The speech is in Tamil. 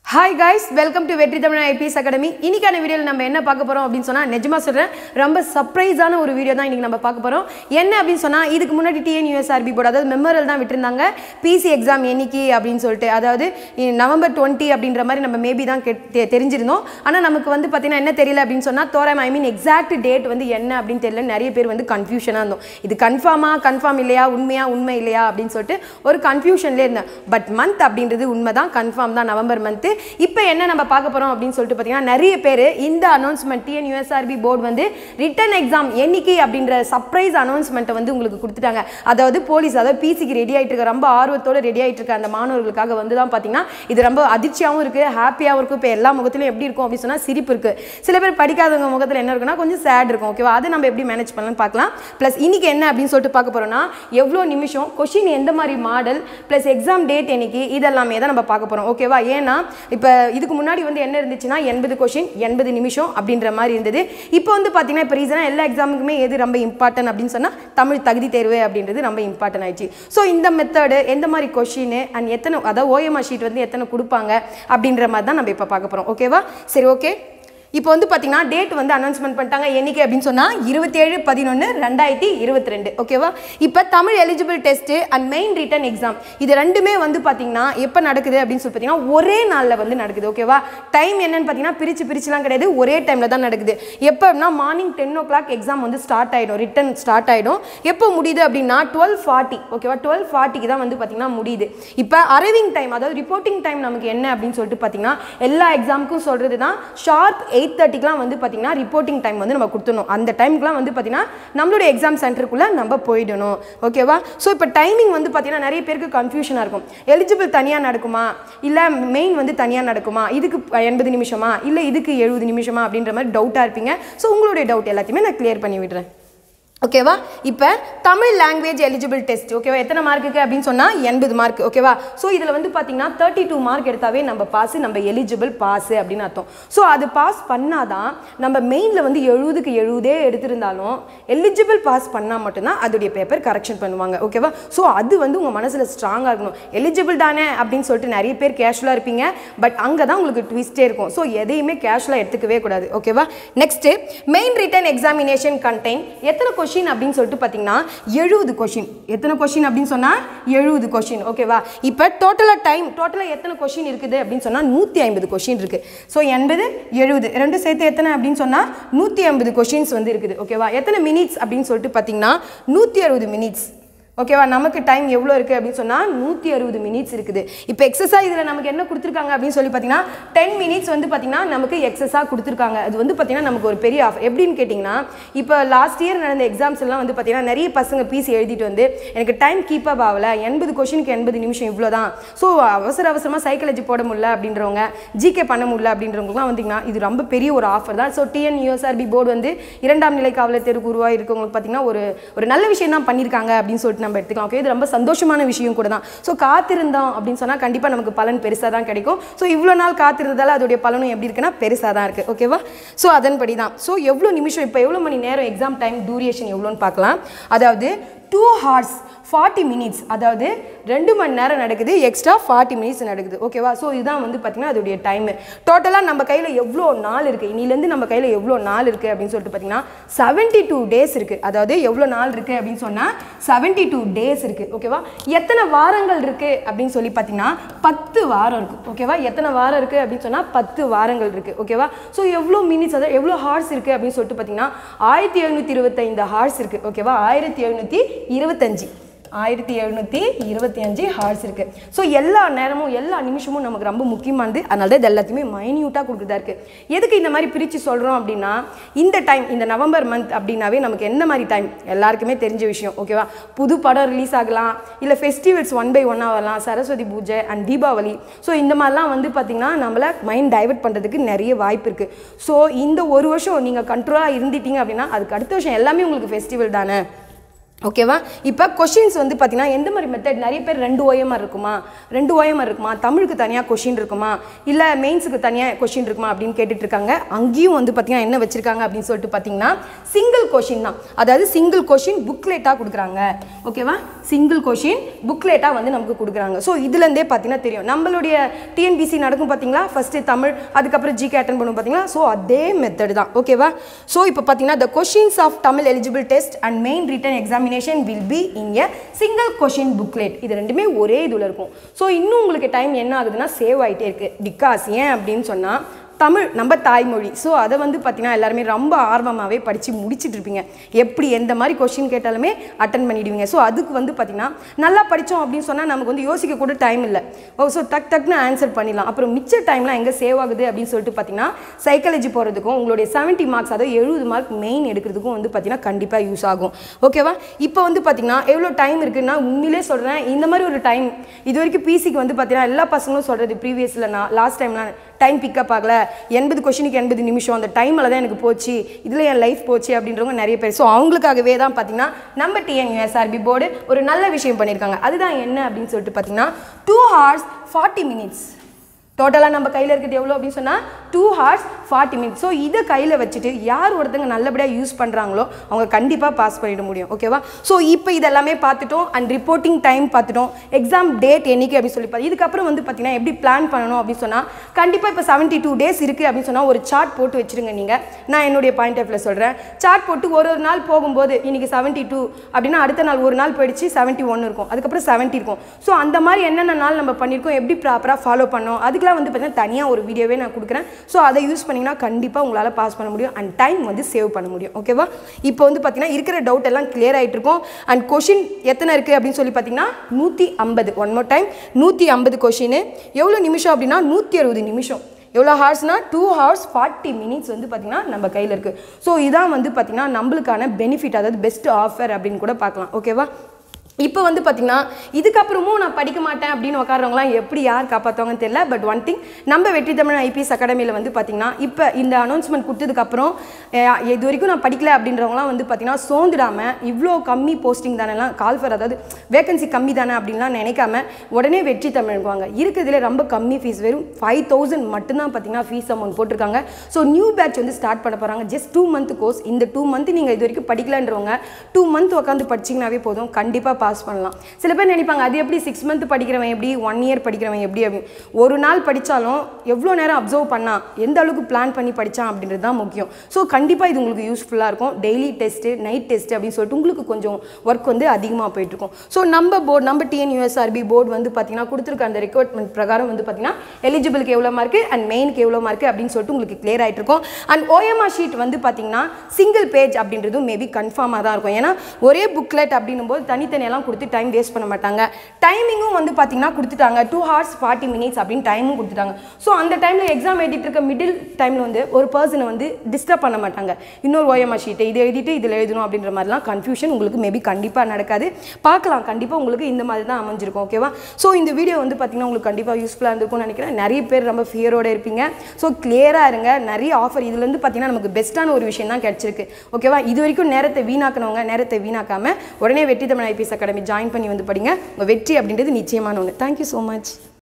ஹாய் கைஸ் வெல்கம் டு வெற்றி தமிழ் ஐபிஎஸ் அகாடமி இன்னைக்கான வீடியோவில் நம்ம என்ன பார்க்க போகிறோம் அப்படின்னு சொன்னால் நிஜமாக சொல்கிறேன் ரொம்ப சர்ப்ரைஸான ஒரு வீடியோ தான் இன்றைக்கி நம்ம பார்க்க போகிறோம் என்ன அப்படின்னு சொன்னால் இதுக்கு முன்னாடி டிஎன்யூஎஸ்ஆர்பி போர்டு அதாவது மெமோரியல் தான் விட்டுருந்தாங்க பிசி எக்ஸாம் என்னைக்கு அப்படின்னு சொல்லிட்டு அதாவது இ- நவம்பர் டுவெண்ட்டி அப்படின்ற மாதிரி நம்ம மேபி தான் கெட் தெ- தெரிஞ்சிருந்தோம் ஆனால் நமக்கு வந்து பார்த்தீங்கன்னா என்ன தெரியல அப்படின்னு சொன்னால் தோராயம் ஐ மீன் எக்ஸாக்ட் டேட் வந்து என்ன அப்படின்னு தெரியல நிறைய பேர் வந்து கன்ஃபியூஷனாக இருந்தோம் இது கன்ஃபார்மா கன்ஃபார்ம் இல்லையா உண்மையா உண்மை இல்லையா அப்படின்னு சொல்லிட்டு ஒரு கன்ஃபியூஷன்லேயே இருந்தேன் பட் மந்த் அப்படின்றது உண்மை தான் கன்ஃபார்ம் தான் நவம்பர் மந்த்து இப்போ என்ன நம்ம பார்க்க போகிறோம் அப்படின்னு சொல்லிட்டு பார்த்தீங்கன்னா நிறைய பேர் இந்த அனௌன்ஸ்மெண்ட் டிஎன் யூஎஸ்ஆர்பி போர்டு வந்து ரிட்டன் எக்ஸாம் என்னைக்கு அப்படின்ற சர்ப்ரைஸ் அனௌன்ஸ்மெண்ட்டை வந்து உங்களுக்கு கொடுத்துட்டாங்க அதாவது போலீஸ் அதாவது பிசிக்கு ரெடி ஆகிட்டு இருக்க ரொம்ப ஆர்வத்தோட ரெடி ஆகிட்டு இருக்க அந்த மாணவர்களுக்காக வந்து தான் பார்த்தீங்கன்னா இது ரொம்ப அதிர்ச்சியாகவும் இருக்குது ஹாப்பியாகவும் இருக்கும் இப்போ எல்லா முகத்திலும் எப்படி இருக்கும் அப்படின்னு சொன்னால் சிரிப்பு இருக்குது சில பேர் படிக்காதவங்க முகத்தில் என்ன இருக்குன்னா கொஞ்சம் சேட் இருக்கும் ஓகேவா அதை நம்ம எப்படி மேனேஜ் பண்ணலாம்னு பார்க்கலாம் ப்ளஸ் இன்னைக்கு என்ன அப்படின்னு சொல்லிட்டு பார்க்க போகிறோம்னா எவ்வளோ நிமிஷம் கொஷின் எந்த மாதிரி மாடல் ப்ளஸ் எக்ஸாம் டேட் என்னைக்கு இதெல்லாமே தான் நம்ம பார்க்க போகிறோம் ஓகேவா ஏன்னா இப்போ இதுக்கு முன்னாடி வந்து என்ன இருந்துச்சுன்னா எண்பது கொஷின் எண்பது நிமிஷம் அப்படின்ற மாதிரி இருந்தது இப்போ வந்து பார்த்தீங்கன்னா இப்போ ரீசனாக எல்லா எக்ஸாமுக்குமே எது ரொம்ப இம்பார்ட்டன்ட் அப்படின்னு சொன்னால் தமிழ் தகுதி தேர்வு அப்படின்றது ரொம்ப இம்பார்ட்டன்ட் ஆயிடுச்சு ஸோ இந்த மெத்தடு எந்த மாதிரி கொஷின் அண்ட் எத்தனை அதாவது ஓஎம்ஆர் ஷீட் வந்து எத்தனை கொடுப்பாங்க அப்படின்ற மாதிரி தான் நம்ம இப்போ பார்க்க போகிறோம் ஓகேவா சரி ஓகே இப்போ வந்து பார்த்தீங்கன்னா டேட் வந்து அனௌன்ஸ்மெண்ட் பண்ணிட்டாங்க என்னைக்கு அப்படின்னு சொன்னால் இருபத்தேழு பதினொன்று ரெண்டாயிரத்தி இருபத்தி ரெண்டு ஓகேவா இப்போ Tamil eligible test and main written exam இது ரெண்டுமே வந்து பார்த்தீங்கன்னா எப்போ நடக்குது அப்படின்னு சொல்லி பார்த்தீங்கன்னா ஒரே நாளில் வந்து நடக்குது ஓகேவா டைம் என்னன்னு பார்த்தீங்கன்னா பிரித்து பிரிச்சுலாம் கிடையாது ஒரே டைமில் தான் நடக்குது எப்போ அப்படின்னா morning ten o'clock exam வந்து ஸ்டார்ட் ஆகிடும் ரிட்டன் ஸ்டார்ட் ஆகிடும் எப்போ முடியுது அப்படின்னா டுவெல் ஃபார்ட்டி ஓகேவா டுவெல் ஃபார்ட்டிக்கு தான் வந்து பார்த்தீங்கன்னா முடியுது இப்போ அரைவிங் டைம் அதாவது ரிப்போர்ட்டிங் டைம் நமக்கு என்ன அப்படின்னு சொல்லிட்டு பார்த்தீங்கன்னா எல்லா எக்ஸாமுக்கும் சொல்கிறது தான் ஷார்ப் எயிட் தேர்ட்டிக்கெலாம் வந்து பார்த்தீங்கன்னா ரிப்போர்ட்டிங் டைம் வந்து நம்ம கொடுத்துடணும் அந்த டைமுக்குலாம் வந்து பார்த்தீங்கன்னா நம்மளுடைய எக்ஸாம் சென்டருக்குள்ளே நம்ம போயிடணும் ஓகேவா ஸோ இப்போ டைமிங் வந்து பார்த்தீங்கன்னா நிறைய பேருக்கு கன்ஃபியூஷனாக இருக்கும் எலிஜிபிள் தனியாக நடக்குமா இல்லை மெயின் வந்து தனியாக நடக்குமா இதுக்கு எண்பது நிமிஷமா இல்லை இதுக்கு எழுபது நிமிஷமா அப்படின்ற மாதிரி டவுட்டாக இருப்பீங்க ஸோ உங்களுடைய டவுட் எல்லாத்தையுமே நான் கிளியர் பண்ணி விடுறேன் ஓகேவா இப்போ தமிழ் லாங்குவேஜ் எலிஜிபிள் டெஸ்ட் ஓகேவா எத்தனை மார்க்குக்கு அப்படின்னு சொன்னால் எண்பது மார்க் ஓகேவா ஸோ இதில் வந்து பார்த்தீங்கன்னா தேர்ட்டி டூ மார்க் எடுத்தாவே நம்ம பாஸ் நம்ம எலிஜிபிள் பாஸ் அப்படின்னு அர்த்தம் ஸோ அது பாஸ் பண்ணாதான் நம்ம மெயினில் வந்து எழுபதுக்கு எழுபதே எடுத்திருந்தாலும் எலிஜிபிள் பாஸ் பண்ணால் மட்டும்தான் அதோடைய பேப்பர் கரெக்ஷன் பண்ணுவாங்க ஓகேவா ஸோ அது வந்து உங்கள் மனசில் ஸ்ட்ராங்காக இருக்கணும் எலிஜிபிள் தானே அப்படின்னு சொல்லிட்டு நிறைய பேர் கேஷுவலாக இருப்பீங்க பட் அங்கே தான் உங்களுக்கு ட்விஸ்டே இருக்கும் ஸோ எதையுமே கேஷுவலாக எடுத்துக்கவே கூடாது ஓகேவா next main written examination contain எத்தனை கொஷின் அப்படின்னு சொல்லிட்டு பார்த்தீங்கன்னா எழுபது கொஷின் எத்தனை கொஷின் அப்படின்னு சொன்னால் எழுபது கொஷின் ஓகேவா இப்போ டோட்டலாக டைம் டோட்டலாக எத்தனை கொஷின் இருக்குது அப்படின்னு சொன்னால் நூற்றி ஐம்பது கொஷின் இருக்குது ஸோ எண்பது எழுபது ரெண்டும் சேர்த்து எத்தனை அப்படின்னு சொன்னால் நூற்றி ஐம்பது கொஷின்ஸ் வந்து இருக்குது ஓகேவா எத்தனை மினிட்ஸ் அப்படின்னு சொல்லிட்டு பார்த்தீங்கன்னா நூற்றி அறுபது மினிட்ஸ் ஓகேவா நமக்கு டைம் எவ்வளோ இருக்குது அப்படின்னு சொன்னால் நூற்றி அறுபது மினிட்ஸ் இருக்குது இப்போ எக்ஸஸாக இதில் நமக்கு என்ன கொடுத்துருக்காங்க அப்படின்னு சொல்லி பார்த்தீங்கன்னா டென் மினிட்ஸ் வந்து பார்த்தீங்கன்னா நமக்கு எக்ஸஸாக கொடுத்துருக்காங்க அது வந்து பார்த்தீங்கன்னா நமக்கு ஒரு பெரிய ஆஃபர் எப்படின்னு கேட்டிங்கன்னா இப்போ லாஸ்ட் இயர் நடந்த எக்ஸாம்ஸ் எல்லாம் வந்து பார்த்தீங்கன்னா நிறைய பசங்க பிசி எழுதிட்டு வந்து எனக்கு டைம் கீப் அப் ஆகலை எண்பது கொஷினுக்கு எண்பது நிமிஷம் இவ்வளோ தான் ஸோ அவசர அவசரமாக சைக்காலஜி போட முடியல அப்படின்றவங்க ஜிகே பண்ண முடியல அப்படின்றவங்கலாம் வந்தீங்கன்னா இது ரொம்ப பெரிய ஒரு ஆஃபர் தான் ஸோ டிஎன் யூஎஸ்ஆர்பி போர்டு வந்து இரண்டாம் நிலை காவலர் தேர்வுக்கு உருவாக இருக்கவங்களுக்கு பார்த்தீங்கன்னா ஒரு ஒரு நல்ல விஷயம் தான் பண்ணியிருக்காங்க அப்படின்னு சொல்லிட்டு நம்ம எடுத்துக்கலாம் ஓகே இது ரொம்ப சந்தோஷமான விஷயம் கூட தான் ஸோ காத்திருந்தோம் அப்படின்னு சொன்னால் கண்டிப்பாக நமக்கு பலன் பெருசாக தான் கிடைக்கும் ஸோ இவ்வளோ நாள் காத்திருந்ததால அதோடைய பலனும் எப்படி இருக்குன்னா பெருசாக தான் இருக்குது ஓகேவா ஸோ அதன்படி தான் ஸோ எவ்வளோ நிமிஷம் இப்போ எவ்வளோ மணி நேரம் எக்ஸாம் டைம் டூரியேஷன் எவ்வளோன்னு பார்க்கலாம் அதாவது டூ ஹார்ஸ் ஃபார்ட்டி மினிட்ஸ் அதாவது ரெண்டு மணி நேரம் நடக்குது எக்ஸ்ட்ரா ஃபார்ட்டி மினிட்ஸ் நடக்குது ஓகேவா ஸோ இதுதான் வந்து பார்த்திங்கன்னா அதோடைய டைமு டோட்டலாக நம்ம கையில் எவ்வளோ நாள் இருக்குது இன்னிலேருந்து நம்ம கையில் எவ்வளோ நாள் இருக்குது அப்படின்னு சொல்லிட்டு பார்த்தீங்கன்னா செவன்ட்டி டூ டேஸ் இருக்குது அதாவது எவ்வளோ நாள் இருக்குது அப்படின்னு சொன்னால் செவன்ட்டி டூ டேஸ் இருக்குது ஓகேவா எத்தனை வாரங்கள் இருக்குது அப்படின்னு சொல்லி பார்த்தீங்கன்னா பத்து வாரம் இருக்குது ஓகேவா எத்தனை வாரம் இருக்குது அப்படின்னு சொன்னால் பத்து வாரங்கள் இருக்குது ஓகேவா ஸோ எவ்வளோ மினிட்ஸ் அதாவது எவ்வளோ ஹார்ஸ் இருக்குது அப்படின்னு சொல்லிட்டு பார்த்தீங்கன்னா ஆயிரத்தி எழுநூற்றி இருபத்தைந்து ஹார்ஸ் இருக்குது ஓகேவா ஆயிரத்தி எழுநூற்றி இருபத்தஞ்சி ஆயிரத்தி எழுநூற்றி இருபத்தி அஞ்சு ஹார்ஸ் இருக்குது ஸோ எல்லா நேரமும் எல்லா நிமிஷமும் நமக்கு ரொம்ப முக்கியமானது அதனால தான் இது எல்லாத்தையுமே மைன்யூட்டாக கொடுக்குறதா இருக்குது எதுக்கு இந்த மாதிரி பிரித்து சொல்கிறோம் அப்படின்னா இந்த டைம் இந்த நவம்பர் மந்த் அப்படின்னாவே நமக்கு என்ன மாதிரி டைம் எல்லாருக்குமே தெரிஞ்ச விஷயம் ஓகேவா புது படம் ரிலீஸ் ஆகலாம் இல்லை ஃபெஸ்டிவல்ஸ் ஒன் பை ஒன்னாக வரலாம் சரஸ்வதி பூஜை அண்ட் தீபாவளி ஸோ இந்த மாதிரிலாம் வந்து பார்த்திங்கன்னா நம்மளை மைண்ட் டைவர்ட் பண்ணுறதுக்கு நிறைய வாய்ப்பு இருக்குது ஸோ இந்த ஒரு வருஷம் நீங்கள் கண்ட்ரோலாக இருந்துட்டீங்க அப்படின்னா அதுக்கு அடுத்த வருஷம் எல்லாமே உங்களுக்கு ஃபெஸ்டிவல் தானே ஓகேவா இப்போ கொஷின்ஸ் வந்து பார்த்தீங்கன்னா எந்த மாதிரி மெத்தட் நிறைய பேர் ரெண்டு ஓஎம்ஆர் இருக்குமா ரெண்டு ஓஎம்ஆர் இருக்குமா தமிழுக்கு தனியாக கொஷின் இருக்குமா இல்லை மெயின்ஸுக்கு தனியாக கொஷின் இருக்குமா அப்படின்னு கேட்டுட்டு இருக்காங்க அங்கேயும் வந்து பார்த்தீங்கன்னா என்ன வச்சிருக்காங்க அப்படின்னு சொல்லிட்டு பார்த்தீங்கன்னா சிங்கிள் கொஷின் தான் அதாவது சிங்கிள் கொஷின் புக்லெட்டாக கொடுக்குறாங்க ஓகேவா சிங்கிள் கொஷின் புக்லெட்டாக வந்து நமக்கு கொடுக்குறாங்க ஸோ இதுலேருந்தே பார்த்தீங்கன்னா தெரியும் நம்மளுடைய டிஎன்பிசி நடக்கும் பார்த்தீங்களா ஃபஸ்ட்டு தமிழ் அதுக்கப்புறம் ஜிகே அட்டன் பண்ணுவோம் பார்த்தீங்களா ஸோ அதே மெத்தட் தான் ஓகேவா ஸோ இப்போ பார்த்தீங்கன்னா the questions of Tamil eligible test and main written examination will be in a single question booklet இது ரெண்டுமே ஒரே இதில் இருக்கும் ஸோ இன்னும் உங்களுக்கு டைம் என்ன ஆகுதுன்னா சேவ் ஆகிட்டே இருக்குது பிகாஸ் ஏன் அப்படின்னு சொன்னால் தமிழ் நம்ம தாய்மொழி ஸோ அதை வந்து பார்த்தீங்கன்னா எல்லாருமே ரொம்ப ஆர்வமாகவே படித்து முடிச்சிட்டு இருப்பீங்க எப்படி எந்த மாதிரி கொஷின் கேட்டாலுமே அட்டன் பண்ணிடுவீங்க ஸோ அதுக்கு வந்து பார்த்தீங்கன்னா நல்லா படித்தோம் அப்படின்னு சொன்னால் நமக்கு வந்து யோசிக்க கூட டைம் இல்லை ஓ ஸோ டக் டக்னு ஆன்சர் பண்ணிடலாம் அப்புறம் மிச்ச டைம்லாம் எங்கே சேவ் ஆகுது அப்படின்னு சொல்லிட்டு பார்த்தீங்கன்னா சைக்காலஜி போகிறதுக்கும் உங்களுடைய செவன்ட்டி மார்க்ஸ் அதாவது எழுபது மார்க் மெயின் எடுக்கிறதுக்கும் வந்து பார்த்தீங்கன்னா கண்டிப்பாக யூஸ் ஆகும் ஓகேவா இப்போ வந்து பார்த்தீங்கன்னா எவ்வளோ டைம் இருக்குன்னா உண்மையிலே சொல்கிறேன் இந்த மாதிரி ஒரு டைம் இது வரைக்கும் பிசிக்கு வந்து பார்த்தீங்கன்னா எல்லா பசங்களும் சொல்கிறது ப்ரீவியஸில் நான் லாஸ்ட் டைம்லாம் டைம் பிக்கப் ஆகல எண்பது கொஷினுக்கு எண்பது நிமிஷம் அந்த டைமில் தான் எனக்கு போச்சு இதில் என் லைஃப் போச்சு அப்படின்றவங்க நிறைய பேர் ஸோ அவங்களுக்காகவே தான் பார்த்தீங்கன்னா நம்ம டிஎன்யூஎஸ்ஆர்பி போர்டு ஒரு நல்ல விஷயம் பண்ணியிருக்காங்க அதுதான் என்ன அப்படின்னு சொல்லிட்டு பார்த்தீங்கன்னா டூ ஹார்ஸ் ஃபார்ட்டி மினிட்ஸ் டோட்டலாக நம்ம கையில் இருக்கிறது எவ்வளோ அப்படின்னு சொன்னால் two hours forty minutes so இதை கையில் வச்சுட்டு யார் ஒருத்தங்க நல்லபடியாக யூஸ் பண்ணுறாங்களோ அவங்க கண்டிப்பாக பாஸ் பண்ணிட முடியும் ஓகேவா ஸோ இப்போ இதெல்லாமே பார்த்துட்டோம் அண்ட் ரிப்போர்ட்டிங் டைம் பார்த்துட்டோம் எக்ஸாம் டேட் என்னைக்கு அப்படின்னு சொல்லி பார்த்து இதுக்கப்புறம் வந்து பார்த்தீங்கன்னா எப்படி பிளான் பண்ணணும் அப்படின்னு சொன்னால் கண்டிப்பாக இப்போ செவன்ட்டி டூ டேஸ் இருக்குது அப்படின்னு சொன்னால் ஒரு சார்ட் போட்டு வச்சுருங்க நீங்கள் நான் என்னுடைய பாயிண்ட் ஆஃப் சொல்கிறேன் சார்ட் போட்டு ஒரு ஒரு நாள் போகும்போது இன்றைக்கி செவன்ட்டி டூ அப்படின்னா அடுத்த நாள் ஒரு நாள் போயிடுச்சு செவன்ட்டி ஒன் இருக்கும் அதுக்கப்புறம் செவன்ட்டி இருக்கும் ஸோ அந்த மாதிரி என்னென்ன நாள் நம்ம பண்ணியிருக்கோம் எப்படி ப்ராப்பராக ஃபாலோ பண்ணோம் அதுக்கெல்லாம் வந்து பார்த்தீங்கன்னா தனியாக ஒரு வீடியோவே நான் கொடுக்குறேன் ஸோ அதை யூஸ் பண்ணிங்கன்னா கண்டிப்பாக உங்களால் பாஸ் பண்ண முடியும் அண்ட் டைம் வந்து சேவ் பண்ண முடியும் ஓகேவா இப்போ வந்து பார்த்தீங்கன்னா இருக்கிற டவுட் எல்லாம் கிளியர் ஆகிட்டு இருக்கும் அண்ட் கொஷின் எத்தனை இருக்குது அப்படின்னு சொல்லி பார்த்தீங்கன்னா நூற்றி ஐம்பது ஒன் மோர் டைம் நூற்றி ஐம்பது கொஷின் எவ்வளோ நிமிஷம் அப்படின்னா நூற்றி அறுபது நிமிஷம் எவ்வளோ ஹார்ஸ்னா டூ ஹவர்ஸ் ஃபார்ட்டி மினிட்ஸ் வந்து பார்த்திங்கன்னா நம்ம கையில் இருக்குது ஸோ இதான் வந்து பார்த்திங்கன்னா நம்மளுக்கான பெனிஃபிட் அதாவது பெஸ்ட் ஆஃபர் அப்படின்னு கூட பார்க்கலாம் ஓகேவா இப்போ வந்து பார்த்திங்கன்னா இதுக்கப்புறமும் நான் படிக்க மாட்டேன் அப்படின்னு உட்காரவங்களாம் எப்படி யார் காப்பாற்றுவாங்கன்னு தெரியல பட் ஒன் திங் நம்ம வெற்றி தமிழ் ஐபிஎஸ் அகாடமியில் வந்து பார்த்திங்கன்னா இப்போ இந்த அனௌன்ஸ்மெண்ட் கொடுத்ததுக்கப்புறம் அஹ், இது வரைக்கும் நான் படிக்கல அப்படின்றவங்களாம் வந்து பார்த்திங்கன்னா சோர்ந்துடாமல் இவ்வளோ கம்மி போஸ்டிங் தானேலாம் கால்ஃபர் அதாவது வேகன்சி கம்மி தானே அப்படின்லாம் நினைக்காம உடனே வெற்றி தமிழுக்கு வாங்க இருக்கிறதுல ரொம்ப கம்மி ஃபீஸ் வெறும் ஃபைவ் தௌசண்ட் மட்டும்தான் பார்த்தீங்கன்னா ஃபீஸ் அமௌண்ட் போட்டிருக்காங்க ஸோ நியூ பேட்ச் வந்து ஸ்டார்ட் பண்ண போகிறாங்க ஜஸ்ட் டூ மந்த் கோர்ஸ் இந்த டூ மந்த் நீங்கள் இது வரைக்கும் படிக்கலன்றவங்க டூ மந்த் உட்காந்து படிச்சிங்கனாவே போதும் கண்டிப்பாக பாஸ் பண்ணலாம் சில பேர் நினைப்பாங்க அது எப்படி சிக்ஸ் மந்த் படிக்கிறவன் எப்படி ஒன் இயர் படிக்கிறவன் எப்படி அப்படின்னு ஒரு நாள் படித்தாலும் எவ்வளோ நேரம் அப்சர்வ் பண்ணா எந்த அளவுக்கு பிளான் பண்ணி படித்தான் அப்படின்றது தான் முக்கியம் ஸோ கண்டிப்பாக இது உங்களுக்கு யூஸ்ஃபுல்லாக இருக்கும் டெய்லி டெஸ்ட்டு நைட் டெஸ்ட் அப்படின்னு சொல்லிட்டு உங்களுக்கு கொஞ்சம் ஒர்க் வந்து அதிகமாக போயிட்டுருக்கும் ஸோ நம்ம போர்டு நம்ம டிஎன்யூஎஸ்ஆர்பி போர்டு வந்து பார்த்தீங்கன்னா கொடுத்துருக்க அந்த ரெக்ரூட்மெண்ட் பிரகாரம் வந்து பார்த்தீங்கன்னா எலிஜிபிளுக்கு எவ்வளோ மார்க்கு அண்ட் மெயினுக்கு எவ்வளோ மார்க்கு அப்படின்னு சொல்லிட்டு உங்களுக்கு கிளியர் ஆகிட்டு இருக்கும் அண்ட் ஓஎம்ஆர் ஷீட் வந்து பார்த்தீங்கன்னா சிங்கிள் பேஜ் அப்படின்றதும் மேபி கன்ஃபார்மாக தான் இருக்கும் ஏன்னா ஒரே புக்லெட் அப்படின்னும் போது தனித்தனியெல்லாம் கொடுத்து டைம் வேஸ்ட் பண்ண மாட்டாங்க டைமிங்கும் வந்து பார்த்தீங்கன்னா கொடுத்துட்டாங்க டூ ஹவர்ஸ் ஃபார்ட்டி மினிட்ஸ் அப்படின்னு டைமும் கொடுத்துட்டாங்க ஸோ அந்த டைமில் எக்ஸாம் எழுதிட்டு இருக்க மிடில் டைமில் வந்து ஒரு பர்சனை வந்து டிஸ்டர்ப் பண்ண மாட்டாங்க இன்னொரு ஓஎம்ஆர் ஷீட்டை இது எழுதிட்டு இதில் எழுதணும் அப்படின்ற மாதிரிலாம் கன்ஃபியூஷன் உங்களுக்கு மேபி கண்டிப்பாக நடக்காது பார்க்கலாம் கண்டிப்பாக உங்களுக்கு இந்த மாதிரி தான் அமைஞ்சிருக்கும் ஓகேவா ஸோ இந்த வீடியோ வந்து பார்த்தீங்கன்னா உங்களுக்கு கண்டிப்பாக யூஸ்ஃபுல்லாக இருந்திருக்கும்னு நினைக்கிறேன் நிறைய பேர் ரொம்ப ஃபியரோட இருப்பீங்க ஸோ கிளியராக இருங்க நிறைய ஆஃபர் இதுலேருந்து பார்த்தீங்கன்னா நமக்கு பெஸ்ட்டான ஒரு விஷயம் தான் கிடச்சிருக்கு ஓகேவா இது வரைக்கும் நேரத்தை வீணாக்கினவங்க நேரத்தை வீணாக்காம உடனே வெற்றி தமிழ் ஐபிஎஸ் அகாடமி ஜாயின் பண்ணி வந்து படிங்க உங்கள் வெற்றி அப்படின்றது நிச்சயமான ஒன்று தேங்க்யூ ஸோ மச்